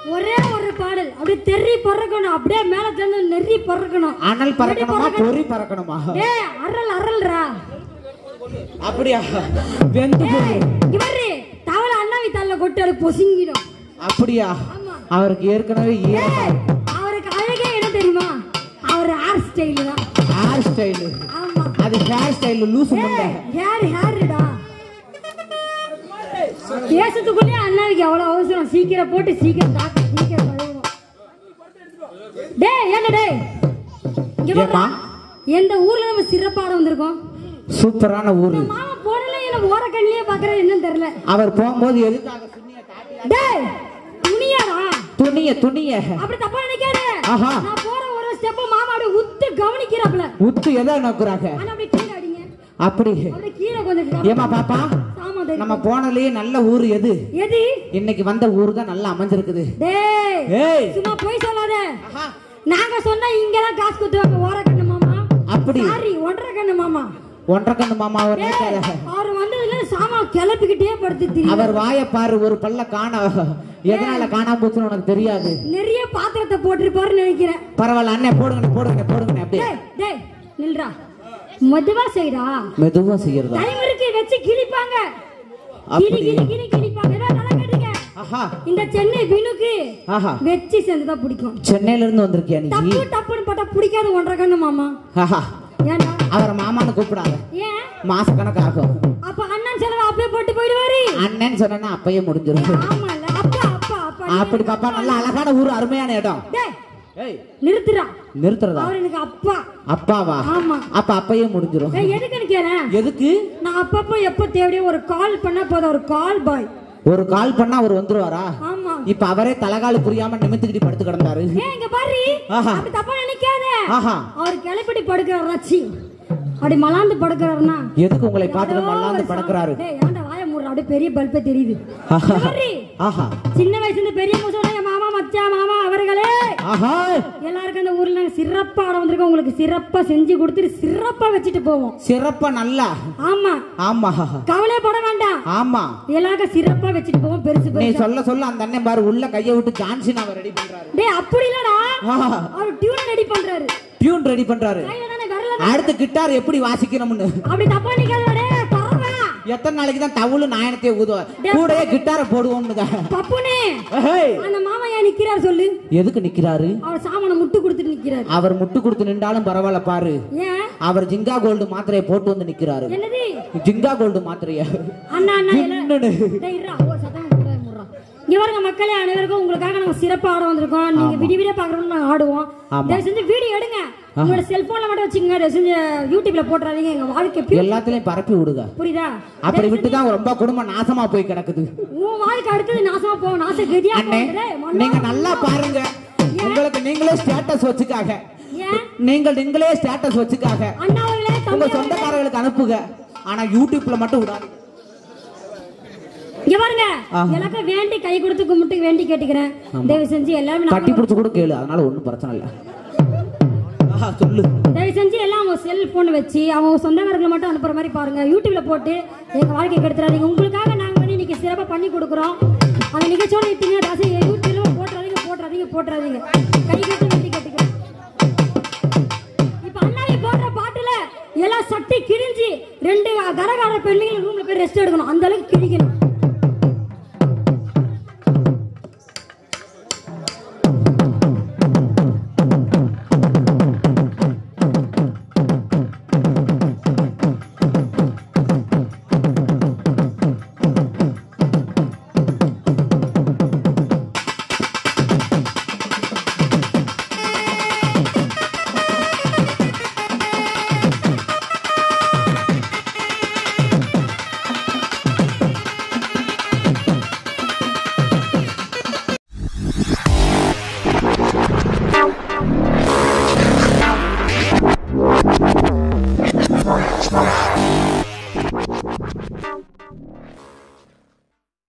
ஒரே ஒரு பாடல் அப்படியே தெறி பறக்கணும் அப்படியே மேல தந்து நெறி பறக்கணும் அனல் பறக்கணுமா பொறி பறக்கணுமா டேய் அரல் அரல்ரா அப்படியா வெந்து போய் டேய் இவரு தவளை அண்ணாவி தள்ள கொட்டு அது பொசுங்கிடும் அப்படியா ஆமா. அவருக்கு ஏற்கனவே ஈரமா டேய், அவருக்கு அழகே என்ன தெரியுமா அவர் ஹேர் ஸ்டைல் தான் ஹேர் ஸ்டைலு ஆமா அது ஹேர் ஸ்டைல் லூசு மண்டை ஹேர் ஹேர்டா பேசத்துக்குள்ளே அண்ணாவுக்கு எவ்வளவு அவசரம் சீக்கிரம் போட்டு சீக்கிரம் தாக்கு சீக்கிரம் கழுவணும் டேய் என்ன டேய் இங்க ஏம்மா? பாருடா. எந்த ஊர்ல நம்ம சிறப்பாட வந்திருக்கோம் சூப்பரான ஊரு மாமா போடல என்ன ஓர கண்ணிலே பாக்குறது என்னன்னு தெரியல அவர் போகும்போது எதுக்காக துணியை காட்டி- டேய் துணியாடா துணிய துணிய அப்படி தப்பா நினைக்காத ஆஹா. நான் போற ஒரு ஸ்டெப் மாமா அப்படியே உத்து கவனிக்கிறாப்ல உத்து எதை நோக்குறாங்க ஆனா அப்படியே கீழே அடிங்க அப்படி அப்படியே கீழே கொஞ்சம் ஏமா பாப்பா ஆமா டேய். நம்ம போனதுலயே நல்ல ஊர் எது எது இன்னைக்கு வந்த ஊர் தான் நல்லா அமைஞ்சிருக்குது டேய் ஏய் சும்மா போய் சொல்லாத நாங்க சொன்னா இங்கதான் காசு குத்துவாங்க ஓர கண்ணு மாமா அப்படி சாரி ஒன்றரை கண்ணு மாமா ஒன்றரை கண்ணு மாமா அவர் டேய், நினைக்காத அவர் வந்ததுல சாமா கிளப்பிக்கிட்டே படுத்து தெரியும் அவர் வாய பாரு ஒரு பல்ல காண எதனால காணாம போச்சுன்னு உனக்கு தெரியாது நிறைய பாத்திரத்தை போட்டிருப்பாருன்னு நினைக்கிறேன் பரவாயில்ல அண்ணே போடுங்க போடுங்க போடுங்க அப்படியே டேய் டேய் நில்றா மெதுவா செய்டா மெதுவா செய்யறதா டைம் இருக்கு வச்சு கிழிப்பாங்க கிளி அப்படி கிளி கிளி கிழிப்பாங்க ஏதோ நல்லா கேட்டுக்க ஆஹா இந்த சென்னை வினுக்கு ஆஹா வச்சு செஞ்சுதான் பிடிக்கும் சென்னையில இருந்து வந்திருக்கியா நீ டப்பு டப்புன்னு போட்டா பிடிக்காது ஒன்றரை கண்ணு மாமா ஆஹா ஏன்டா அவரை மாமான்னு கூப்பிடாத ஏன் மாச கணக்காகும் அப்ப அண்ணன் செலவு அப்படியே போட்டு போயிடுவாரு அண்ணன் சொன்னா அப்பயே முடிஞ்சிடும் ஆமால அப்பா அப்பா அப்பா அப்படி பாப்பா நல்ல அழகான ஊர் அருமையான இடம் டேய் ஏய் நிறுத்துறா நிறுத்துறதா அவர் எனக்கு அப்பா அப்பாவா ஆமா அப்ப அப்பயே முடிஞ்சிடும் ஏய் எதுக்குன்னு கேளேன் எதுக்கு நான் அப்பப்போ எப்போ தேவையோ ஒரு கால் பண்ணா போதும் ஒரு கால் பாய் ஒரு கால் பண்ணா அவர் வந்துருவாரா ஆமா இப்ப அவரே தலகாலு புரியாம நிமித்துக்கிட்டு படுத்து கிடந்தாரு ஏய் இங்க பாரு ஆஹா. அப்படி தப்பா நினைக்காத ஆஹா அவர் கிளப்பிடி படுக்கிறாரா சி அப்படி மலாந்து படுக்கிறாருன்னா எதுக்கு உங்களை பார்த்துட்டு யாரோ மல்லாந்து ஒரு படக்குறாரு சா- டேய் ஏன்டா வாய மூடுற அப்படியே பெரிய பல்பே தெரியுது ஆஹா. இங்க பாரு. ஆஹா சின்ன வயசுல இருந்து பெரிய மூசோட மாமா மச்சான் மாமா அவர்களே ஆஹா எல்லாருக்கும் அந்த ஊர்ல நாங்க சிறப்பா ஆட வந்திருக்கோம் உங்களுக்கு சிறப்பா செஞ்சு கொடுத்துட்டு சிறப்பா வச்சுட்டு போவோம் சிறப்பா நல்லா ஆமா ஆமா கவலைப்பட வேண்டாம் ஆமா எல்லாருக்கும் சிறப்பா வச்சுட்டு போவோம் பெருசு நீ பெருசு சொல்ல சொல்ல அந்த அண்ணன் பாரு உள்ள கைய விட்டு ஜான்சன் அவர் ரெடி பண்றாரு டேய் அப்படி இல்லடா ஆஹா. அவர் டியூனை ரெடி பண்றாரு டியூன் ரெடி பண்றாரு கையில தானே விரல அடுத்து கிட்டார் எப்படி வாசிக்கணும்னு அப்படி தப்பா நிக்காதடா டேய் தரவா எத்தனை நாளைக்கு தான் தவுளு நாயனத்தையே ஊதுவார் கூடயே கிட்டார போடுவோம்னு பப்புனே ஏய், அந்த மாமா ஏன் நிக்கிறார் சொல்லு எதுக்கு நிக்கிறாரு அவர் சாமானை முட்டு கொடுத்துட்டு நிக்கிறாரு அவர் முட்டு கொடுத்து நின்றாலும் பரவாயில்ல பாரு ஏன் அவர் ஜிங்கா கோல்டு மாத்திரையை போட்டு வந்து நிக்கிறாரு என்னது ஜிங்கா கோல்டு மாத்திரைய அண்ணா அண்ணா இல்ல என்னன்னு? டேய் இருடா ஓ சத்தம் போடாத முடுறா இங்க பாருங்க மக்களே அனைவருக்கும் உங்களுக்காக நாங்க சிறப்பா ஆட வந்திருக்கோம் நீங்க விடிய விடிய பாக்குறோம்னு நாங்க ஆடுவோம் ஆமா. தயவு செஞ்சு வீடியோ எடுங்க உங்களோட செல்போன்ல மட்டும் வச்சுக்கோங்க தயவு செஞ்சு யூடியூப்ல போட்டுறாதீங்க எங்க வாழ்க்கை பி- எல்லாத்துலயும் பரப்பி விடுங்க புரியுதா அப்படி விட்டு தான் ரொம்ப குடும்பம் நாசமா போய் கிடக்குது உன் வாழ்க்கை அடுத்தது நாசமா போகும் நாச கதியா அண்ணே நீங்க நல்லா பாருங்க உங்களுக்கு நீங்களே ஸ்டேட்டஸ் வச்சுக்காக ஏன் நீங்கள் நீங்களே ஸ்டேட்டஸ் வச்சுக்காக அண்ணா அவர்களே உங்க தம்பி அவர்களே, சொந்தக்காரர்களுக்கு அனுப்புங்க ஆனா யூடியூப்ல மட்டும் விடாதீங்க இங்க பாருங்க ஆஹா. எனக்கு வேண்டி கை கொடுத்து கும்பிட்டு வேண்டி கேட்டுக்கிறேன் தயவு செஞ்சு எல்லாமே கட்டி நம்ம- பிடிச்சு கூட கேளு அதனால ஒண்ணும் பிரச்சனை இல்ல ஆஹா, சொல்லு தயவு செஞ்சு எல்லாம் அவங்க செல்போன் வச்சு அவங்க சொந்தக்காரங்களை மட்டும் அனுப்புற மாதிரி பாருங்க யூடியூப்ல போட்டு எங்க வாழ்க்கை கெடுத்துறாதீங்க உங்களுக்காக நாங்க வந்து இன்னைக்கு சிறப்பா பண்ணி கொடுக்குறோம் அந்த நிகழ்ச்சியோட இத்தனை ராசி யூடியூப்ல போட்டுறாதீங்க போட்டுறாதீங்க போட்டுறாதீங்க கை கட்டி வெட்டி கட்டிக்கிறேன் இப்ப அண்ணாவி போடுற பாட்டுல எல்லாம் சட்டி கிழிஞ்சு ரெண்டு கரகார பெண்கள் ரூம்ல போய் ரெஸ்ட் எடுக்கணும் அந்த அளவுக்கு கிழிக்கணும்